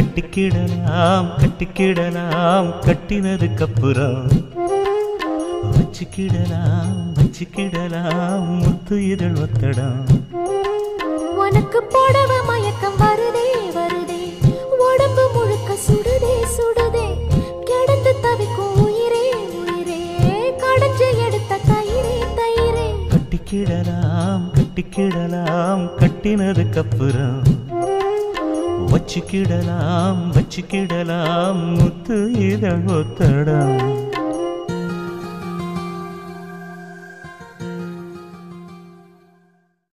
கட்டிக்கிடலாம் கட்டிக்கிடலாம் கட்டினதுக்கு அப்புறம் வச்சுக்கிடலாம் வச்சுக்கிடலாம் முத்து இதழ் ஒத்தடம் உனக்கு போடவ மயக்கம் வருதே வருதே உடம்பு முழுக்க சுடுதே சுடுதே கிடந்து தவிக்கும் உயிரே உயிரே கடைஞ்சு எடுத்த தயிரே தயிரே கட்டிக்கிடலாம் கட்டிக்கிடலாம் கட்டினதுக்கு அப்புறம் வச்சுக்கிடலாம் வச்சுக்கிடலாம் முத்து இதழ் ஒத்தடம்